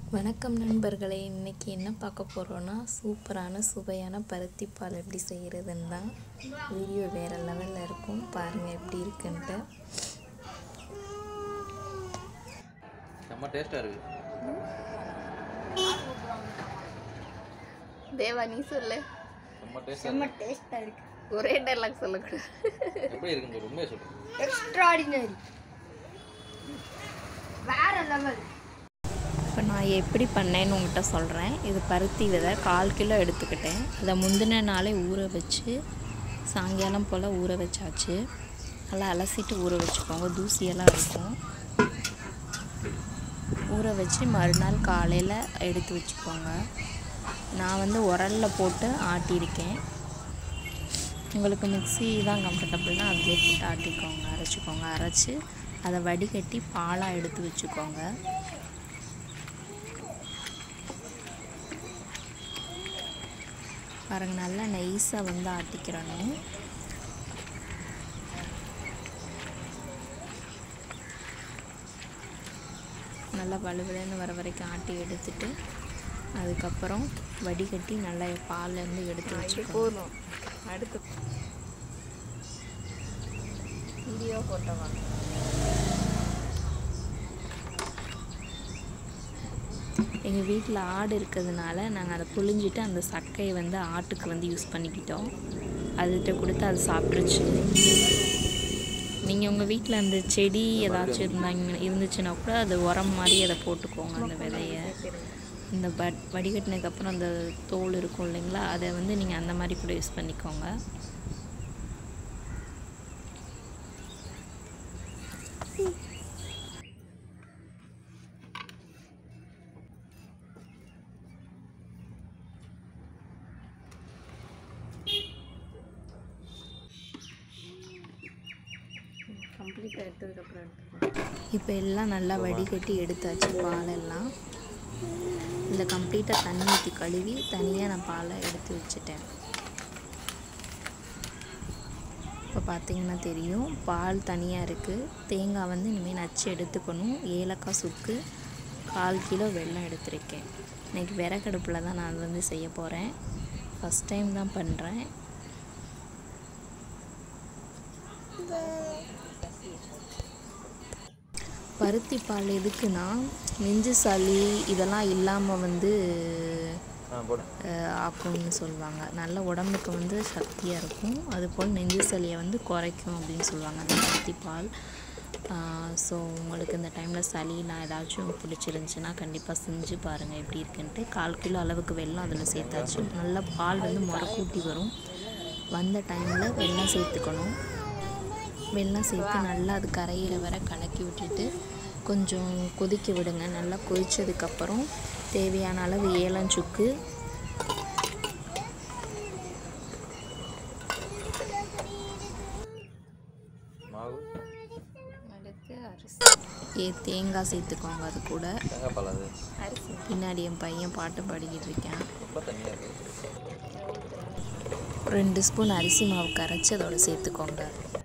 வணக்கம் நண்பர்களே இன்றைக்கி என்ன பார்க்க போகிறோன்னா சூப்பரான சுவையான பருத்தி பால் எப்படி செய்கிறதுன்னு தான் வீடியோ வேறு லெவலில் இருக்கும் பாருங்கள் எப்படி இருக்குன்ட்டு செம்ம டேஸ்ட்டாக இருக்குது தேவா நீ சொல்லு செம்ம டேஸ்ட்டாக டேஸ்டாக இருக்கு ஒரே டைலாக் சொல்லக்கூடாது எப்படி இருக்குன்னு சொல்லு உண்மையை சொல்லு எக்ஸ்ட்ராடினரி வேற லெவல் இப்போ நான் எப்படி பண்ணேன்னு உங்கள்கிட்ட சொல்கிறேன் இது பருத்தி விதை கால் கிலோ எடுத்துக்கிட்டேன் அதை முந்தின நாளே ஊற வச்சு சாயங்காலம் போல் ஊற வச்சாச்சு நல்லா அலசிட்டு ஊற வச்சுக்கோங்க தூசியெல்லாம் இருக்கும் ஊற வச்சு மறுநாள் காலையில் எடுத்து வச்சுக்கோங்க நான் வந்து உரலில் போட்டு ஆட்டியிருக்கேன் உங்களுக்கு மிக்ஸி தான் கம்ஃபர்டபுள்னா அதிலே போட்டு ஆட்டிக்கோங்க அரைச்சிக்கோங்க அரைச்சி அதை வடிகட்டி பாலாக எடுத்து வச்சுக்கோங்க பாருங்க நல்லா நைஸாக வந்து ஆட்டிக்கிறணும் நல்லா வலுவலுன்னு வர வரைக்கும் ஆட்டி எடுத்துட்டு அதுக்கப்புறம் வடிகட்டி நல்லா பால்லேருந்து எடுத்து வச்சுக்கணும் அடுத்து வீடியோ போட்டோவா எங்கள் வீட்டில் ஆடு இருக்கிறதுனால நாங்கள் அதை புழிஞ்சிட்டு அந்த சக்கையை வந்து ஆட்டுக்கு வந்து யூஸ் பண்ணிக்கிட்டோம் அதுகிட்ட கொடுத்து அது சாப்பிட்ருச்சு நீங்கள் உங்கள் வீட்டில் அந்த செடி ஏதாச்சும் இருந்தாங்க இருந்துச்சுன்னா கூட அது உரம் மாதிரி அதை போட்டுக்கோங்க அந்த விதைய இந்த பட் வடிகட்டினதுக்கப்புறம் அந்த தோல் இருக்கும் இல்லைங்களா அதை வந்து நீங்கள் அந்த மாதிரி கூட யூஸ் பண்ணிக்கோங்க கம்ப்ளீட்டாக எடுத்ததுக்கப்புறம் இப்போ எல்லாம் நல்லா வடிகட்டி எடுத்தாச்சு பாலெல்லாம் இதில் கம்ப்ளீட்டாக தண்ணி ஊற்றி கழுவி தனியாக நான் பாலை எடுத்து வச்சுட்டேன் இப்போ பார்த்தீங்கன்னா தெரியும் பால் தனியாக இருக்குது தேங்காய் வந்து இனிமேல் நச்சு எடுத்துக்கணும் ஏலக்காய் சுக்கு கால் கிலோ வெல்லம் எடுத்திருக்கேன் இன்றைக்கி விறகடுப்பில் தான் நான் வந்து செய்ய போகிறேன் ஃபஸ்ட் டைம் தான் பண்ணுறேன் பருத்தி பால் எதுக்குன்னா நெஞ்சு சளி இதெல்லாம் இல்லாமல் வந்து ஆ போடு அஹ், ஆக்கும்னு சொல்லுவாங்க நல்ல உடம்புக்கு வந்து சக்தியாக இருக்கும் அதுபோல் நெஞ்சு சளியை வந்து குறைக்கும் அப்படின்னு சொல்லுவாங்க அந்த பருத்தி பால் ஸோ உங்களுக்கு இந்த டைமில் சளிலாம் ஏதாச்சும் பிடிச்சிருந்துச்சுன்னா கண்டிப்பாக செஞ்சு பாருங்கள் எப்படி இருக்குன்ட்டு கால் கிலோ அளவுக்கு வெல்லம் அதில் சேர்த்தாச்சு நல்ல பால் வந்து முறக்கூட்டி வரும் வந்த டைமில் வெல்லம் சேர்த்துக்கணும் வெல்லம் சேர்த்து நல்லா அது கரையிற வரை கலக்கி விட்டுட்டு கொஞ்சம் கொதிக்க விடுங்க நல்லா கொதிச்சதுக்கப்புறம் தேவையான அளவு ஏலஞ்சுக்கு மாவு அடுத்து அரிசி ஏ தேங்காய் சேர்த்துக்கோங்க அது கூட தேங்காய் பால் அது அரிசி பின்னாடி என் பையன் பாட்டு பாடிக்கிட்டு இருக்கேன் ரொம்ப தண்ணியாக இருக்குது ரெண்டு ஸ்பூன் அரிசி மாவு கரைச்சி அதோட சேர்த்துக்கோங்க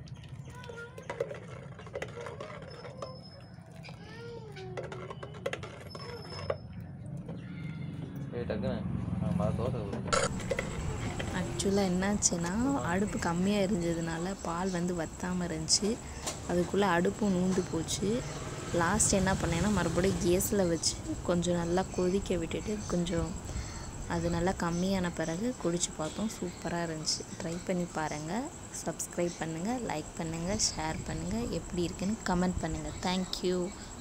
சரி டக்குன்னு நம்ம தோசை ஊத்து. ஆக்சுவலாக என்னாச்சுன்னா அடுப்பு கம்மியாக இருந்ததுனால பால் வந்து வத்தாமல் இருந்துச்சு அதுக்குள்ளே அடுப்பும் நூந்து போச்சு லாஸ்ட் என்ன பண்ணேன்னா மறுபடியும் கேஸில் வச்சு கொஞ்சம் நல்லா கொதிக்க விட்டுட்டு கொஞ்சம் அது நல்லா கம்மியான பிறகு குடிச்சு பார்த்தோம் சூப்பராக இருந்துச்சு ட்ரை பண்ணி பாருங்கள் சப்ஸ்கிரைப் பண்ணுங்கள் லைக் பண்ணுங்கள் ஷேர் பண்ணுங்கள் எப்படி இருக்குன்னு கமெண்ட் பண்ணுங்கள் தேங்க்யூ